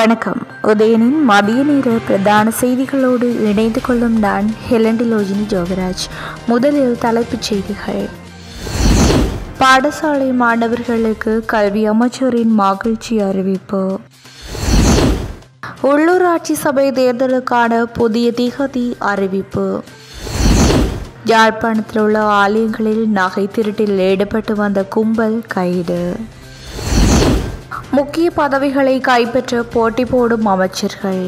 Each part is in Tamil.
வணக்கம் உதயனின் மதிய நேர பிரதான செய்திகளோடு இணைந்து கொள்ளும் நான் ஹெலண்டிலோஜினி ஜோகராஜ் முதலில் தலைப்புச் செய்திகள் பாடசாலை மாணவர்களுக்கு கல்வி அமைச்சரின் மகிழ்ச்சி அறிவிப்பு உள்ளூராட்சி சபை தேர்தலுக்கான புதிய திகதி அறிவிப்பு யாழ்ப்பாணத்தில் உள்ள ஆலயங்களில் நகை திருட்டில் ஈடுபட்டு வந்த கும்பல் கைது முக்கிய பதவிகளை கைப்பற்ற போட்டி போடும் அமைச்சர்கள்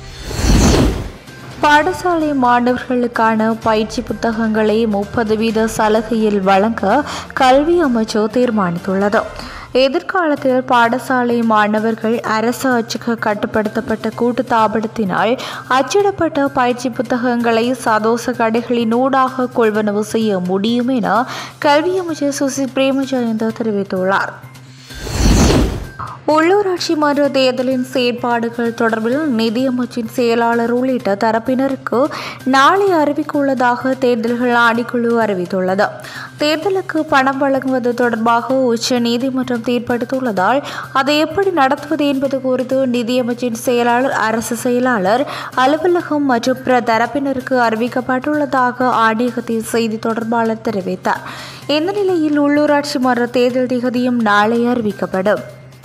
பாடசாலை மாணவர்களுக்கான பயிற்சி புத்தகங்களை முப்பது வீத சலுகையில் வழங்க கல்வி அமைச்சு தீர்மானித்துள்ளது எதிர்காலத்தில் பாடசாலை மாணவர்கள் அரசு அச்சுக்கு கட்டுப்படுத்தப்பட்ட கூட்டு தாபனத்தினால் அச்சிடப்பட்ட பயிற்சி புத்தகங்களை சதோச கடைகளின் ஊடாக கொள்வனவு செய்ய முடியும் என கல்வி அமைச்சர் சுசி பிரேமஜயந்த தெரிவித்துள்ளார் உள்ளூராட்சி மன்ற தேர்தலின் செயற்பாடுகள் தொடர்பில் நிதியமைச்சின் செயலாளர் உள்ளிட்ட தரப்பினருக்கு நாளை அறிவிக்க உள்ளதாக தேர்தல்கள் ஆணைக்குழு அறிவித்துள்ளது தேர்தலுக்கு பணம் வழங்குவது தொடர்பாக உச்ச நீதிமன்றம் தீர்ப்பளித்துள்ளதால் அதை எப்படி நடத்துவது என்பது குறித்து நிதியமைச்சின் செயலாளர் அரசு செயலாளர் அலுவலகம் மற்றும் பிற தரப்பினருக்கு அறிவிக்கப்பட்டுள்ளதாக ஆணையகத்தின் செய்தி தொடர்பாளர் தெரிவித்தார் இந்த நிலையில் உள்ளூராட்சி மன்ற தேர்தல் திகதியும் நாளை அறிவிக்கப்படும்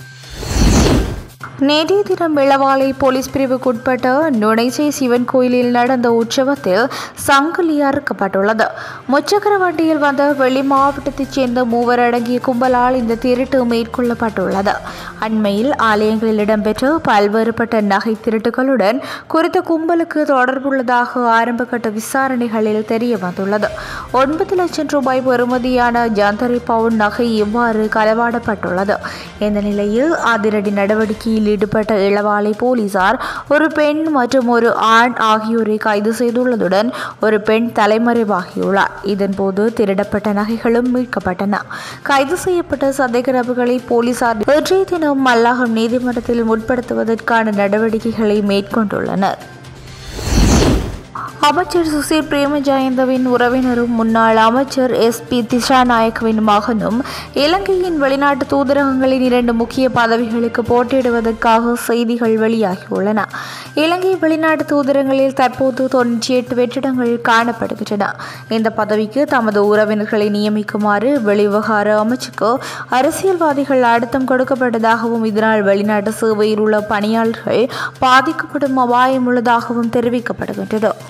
நேற்றைய தினம் இளவாலை போலீஸ் பிரிவுக்குட்பட்ட நுணைச்சை சிவன் கோயிலில் நடந்த உற்சவத்தில் சங்கிலி அறுக்கப்பட்டுள்ளது முச்சக்கர வண்டியில் வந்த வெளி மாவட்டத்தைச் சேர்ந்த மூவர் அடங்கிய கும்பலால் இந்த திருட்டு மேற்கொள்ளப்பட்டுள்ளது அண்மையில் ஆலயங்களில் இடம்பெற்ற பல்வேறுபட்ட நகை திருட்டுகளுடன் குறித்த கும்பலுக்கு தொடர்புள்ளதாக ஆரம்பகட்ட விசாரணைகளில் தெரிய வந்துள்ளது ஒன்பது லட்சம் ரூபாய் பெறுமதியான ஜந்தரி பவுன் நகை இவ்வாறு களவாடப்பட்டுள்ளது இந்த நிலையில் அதிரடி நடவடிக்கையில் ஈடுபட்ட இளவாலை போலீசார் ஒரு பெண் மற்றும் ஒரு ஆண் ஆகியோரை கைது செய்துள்ளதுடன் ஒரு பெண் தலைமறைவாகியுள்ளார் இதன்போது திருடப்பட்ட நகைகளும் மீட்கப்பட்டன கைது செய்யப்பட்ட சந்தேக நபர்களை போலீசார் இன்றைய தினம் மல்லாகம் நீதிமன்றத்தில் முற்படுத்துவதற்கான நடவடிக்கைகளை மேற்கொண்டுள்ளனர் அமைச்சர் சுசீர் பிரேமஜயந்தவின் உறவினரும் முன்னாள் அமைச்சர் எஸ் பி திசாநாயக்கவின் மகனும் இலங்கையின் வெளிநாட்டு தூதரகங்களின் இரண்டு முக்கிய பதவிகளுக்கு போட்டியிடுவதற்காக செய்திகள் வெளியாகியுள்ளன இலங்கை வெளிநாட்டு தூதரகங்களில் தற்போது தொன்னூற்றி எட்டு வெற்றிடங்கள் காணப்படுகின்றன இந்த பதவிக்கு தமது உறவினர்களை நியமிக்குமாறு வெளிவிவகார அமைச்சுக்கு அரசியல்வாதிகள் அழுத்தம் கொடுக்கப்பட்டதாகவும் இதனால் வெளிநாட்டு சேவையில் உள்ள பணியாளர்கள் பாதிக்கப்படும் அபாயம் உள்ளதாகவும் தெரிவிக்கப்படுகின்றது